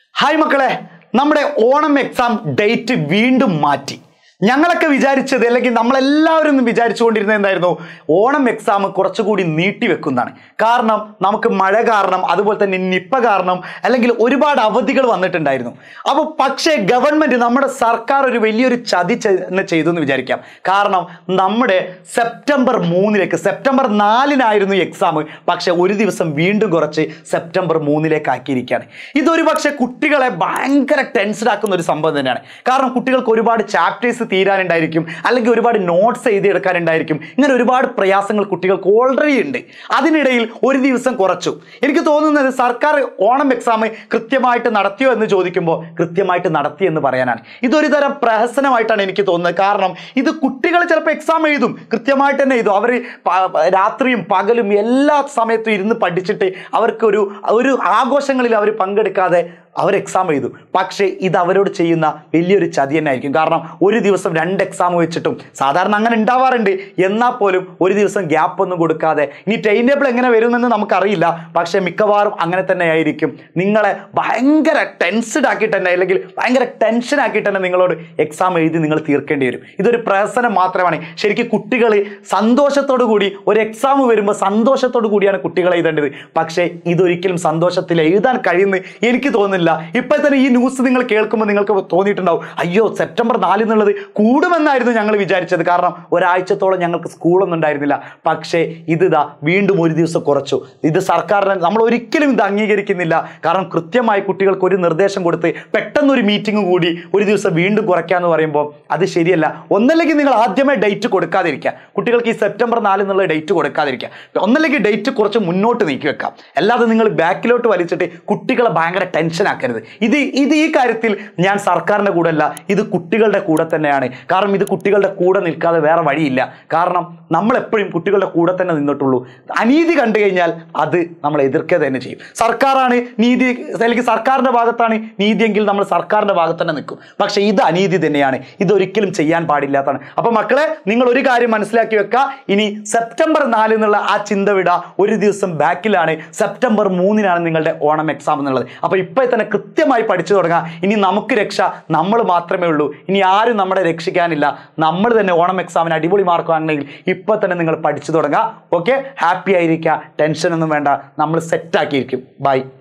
hi മക്കളെ നമ്മുടെ Onam exam date വീണ്ടും മാറ്റി ഞങ്ങളൊക്കെ വിചാരിച്ചത് അല്ലെങ്കിൽ നമ്മളെല്ലാവരും വിചാരിച്ചുകൊണ്ടിരുന്നത് എന്തായിരുന്നു ഓണം എക്സാം കുറച്ചുകൂടി നീട്ടിവെക്കുന്നതാണ് കാരണം നമുക്ക് മഴ കാരണം അതുപോലെ തന്നെ നിപ്പ കാരണം അല്ലെങ്കിൽ ഒരുപാട് അവധികൾ വന്നിട്ടുണ്ടായിരുന്നു അപ്പോൾ പക്ഷേ ഗവൺമെന്റ് നമ്മുടെ സർക്കാർ ഒരു വലിയൊരു ചതി ചെ- ചെയ്തു എന്ന് വിചാരിക്കാം കാരണം നമ്മുടെ സെപ്റ്റംബർ മൂന്നിലേക്ക് സെപ്റ്റംബർ നാലിനായിരുന്നു എക്സാം പക്ഷെ ഒരു ദിവസം വീണ്ടും കുറച്ച് സെപ്റ്റംബർ മൂന്നിലേക്ക് ആക്കിയിരിക്കുകയാണ് ഇതൊരു പക്ഷേ കുട്ടികളെ ഭയങ്കര ടെൻസ്ഡ് ആക്കുന്ന ഒരു സംഭവം തന്നെയാണ് കാരണം കുട്ടികൾക്ക് ഒരുപാട് ചാപ്റ്റേഴ്സ് തീരാനുണ്ടായിരിക്കും അല്ലെങ്കിൽ ഒരുപാട് നോട്ട്സ് എഴുതിയെടുക്കാനുണ്ടായിരിക്കും ഇങ്ങനെ ഒരുപാട് പ്രയാസങ്ങൾ കുട്ടികൾക്ക് ഓൾറെഡി ഉണ്ട് അതിനിടയിൽ ഒരു ദിവസം കുറച്ചു എനിക്ക് തോന്നുന്നത് സർക്കാർ ഓണം എക്സാം കൃത്യമായിട്ട് നടത്തിയോ എന്ന് ചോദിക്കുമ്പോൾ കൃത്യമായിട്ട് നടത്തി എന്ന് പറയാനാണ് ഇതൊരു തരം പ്രഹസനമായിട്ടാണ് എനിക്ക് തോന്നുന്നത് കാരണം ഇത് കുട്ടികൾ ചിലപ്പോൾ എക്സാം എഴുതും കൃത്യമായിട്ട് തന്നെ എഴുതും അവർ രാത്രിയും പകലും എല്ലാ സമയത്തും ഇരുന്ന് പഠിച്ചിട്ട് അവർക്ക് ഒരു ഒരു ആഘോഷങ്ങളിൽ അവർ പങ്കെടുക്കാതെ അവർ എക്സാം എഴുതു പക്ഷേ ഇത് അവരോട് ചെയ്യുന്ന വലിയൊരു ചതി തന്നെ ആയിരിക്കും കാരണം ഒരു ദിവസം രണ്ട് എക്സാം വെച്ചിട്ടും സാധാരണ അങ്ങനെ ഉണ്ടാവാറുണ്ട് എന്നാൽ പോലും ഒരു ദിവസം ഗ്യാപ്പ് ഒന്നും കൊടുക്കാതെ ഇനി ടൈം ടേബിൾ എങ്ങനെ വരുമെന്ന് നമുക്കറിയില്ല പക്ഷേ മിക്കവാറും അങ്ങനെ തന്നെ ആയിരിക്കും നിങ്ങളെ ഭയങ്കര ടെൻസ്ഡ് ആക്കിയിട്ട് തന്നെ അല്ലെങ്കിൽ ഭയങ്കര ടെൻഷൻ ആക്കിയിട്ട് തന്നെ നിങ്ങളോട് എക്സാം എഴുതി നിങ്ങൾ തീർക്കേണ്ടി വരും ഇതൊരു പ്രഹസനം മാത്രമാണ് ശരിക്കും കുട്ടികൾ സന്തോഷത്തോടു കൂടി ഒരു എക്സാം വരുമ്പോൾ സന്തോഷത്തോടു കൂടിയാണ് കുട്ടികൾ എഴുതേണ്ടത് പക്ഷേ ഇതൊരിക്കലും സന്തോഷത്തിൽ എഴുതാൻ കഴിയുന്ന എനിക്ക് തോന്നുന്നില്ല ഇപ്പോൾ തന്നെ ഈ ന്യൂസ് നിങ്ങൾ കേൾക്കുമ്പോൾ നിങ്ങൾക്ക് തോന്നിയിട്ടുണ്ടാവും അയ്യോ സെപ്റ്റംബർ നാല് എന്നുള്ളത് കൂടുമെന്നായിരുന്നു ഞങ്ങൾ വിചാരിച്ചത് കാരണം ഒരാഴ്ചത്തോളം ഞങ്ങൾക്ക് സ്കൂളൊന്നും ഉണ്ടായിരുന്നില്ല പക്ഷേ ഇത് ഇതാ വീണ്ടും ഒരു ദിവസം കുറച്ചു ഇത് സർക്കാരിനെ നമ്മൾ ഒരിക്കലും ഇത് അംഗീകരിക്കുന്നില്ല കാരണം കൃത്യമായി കുട്ടികൾക്ക് ഒരു നിർദ്ദേശം കൊടുത്ത് പെട്ടെന്ന് ഒരു മീറ്റിംഗ് കൂടി ഒരു ദിവസം വീണ്ടും കുറയ്ക്കാന്ന് പറയുമ്പോൾ അത് ശരിയല്ല ഒന്നല്ലെങ്കിൽ നിങ്ങൾ ആദ്യമേ ഡേറ്റ് കൊടുക്കാതിരിക്കുക കുട്ടികൾക്ക് ഈ സെപ്റ്റംബർ നാല് എന്നുള്ള ഡേറ്റ് കൊടുക്കാതിരിക്കുക ഒന്നല്ലെങ്കിൽ ഡേറ്റ് കുറച്ച് മുന്നോട്ട് നീക്കി വെക്കാം അല്ലാതെ നിങ്ങൾ ബാക്കിലോട്ട് വലിച്ചിട്ട് കുട്ടികളെ ഭയങ്കര ടെൻഷൻ ആക്കരുത് ഇത് ഇത് ഈ കാര്യത്തിൽ ഞാൻ സർക്കാരിൻ്റെ കൂടെ അല്ല ഇത് കുട്ടികളുടെ കൂടെ തന്നെയാണ് കാരണം ഇത് കുട്ടികളുടെ കൂടെ നിൽക്കാതെ വേറെ വഴിയില്ല കാരണം നമ്മൾ എപ്പോഴും കുട്ടികളുടെ കൂടെ തന്നെ നിന്നിട്ടുള്ളൂ അനീതി കണ്ടു കഴിഞ്ഞാൽ അത് നമ്മൾ എതിർക്കുക തന്നെ ചെയ്യും സർക്കാരാണ് നീതി അല്ലെങ്കിൽ സർക്കാരിൻ്റെ ഭാഗത്താണ് നീതിയെങ്കിൽ നമ്മൾ സർക്കാരിൻ്റെ ഭാഗത്ത് തന്നെ നിൽക്കും പക്ഷേ ഇത് അനീതി തന്നെയാണ് ഇതൊരിക്കലും ചെയ്യാൻ പാടില്ലാത്തതാണ് അപ്പോൾ മക്കളെ നിങ്ങൾ ഒരു കാര്യം മനസ്സിലാക്കി വെക്കുക ഇനി സെപ്റ്റംബർ നാല് എന്നുള്ള ആ ചിന്ത വിടുക ഒരു ദിവസം ബാക്കിലാണ് സെപ്റ്റംബർ മൂന്നിനാണ് നിങ്ങളുടെ ഓണം എക്സാം എന്നുള്ളത് അപ്പോൾ ഇപ്പോൾ തന്നെ കൃത്യമായി പഠിച്ചു തുടങ്ങുക ഇനി നമുക്ക് രക്ഷ നമ്മൾ മാത്രമേ ഉള്ളൂ ഇനി ആരും നമ്മളെ രക്ഷിക്കാനില്ല നമ്മൾ തന്നെ ഓണം എക്സാമിന് അടിപൊളി മാർക്ക് വാങ്ങണമെങ്കിൽ ഇപ്പോൾ തന്നെ നിങ്ങൾ പഠിച്ചു തുടങ്ങുക ഓക്കെ ഹാപ്പി ആയിരിക്കുക ടെൻഷനൊന്നും വേണ്ട നമ്മൾ സെറ്റാക്കിയിരിക്കും ബൈ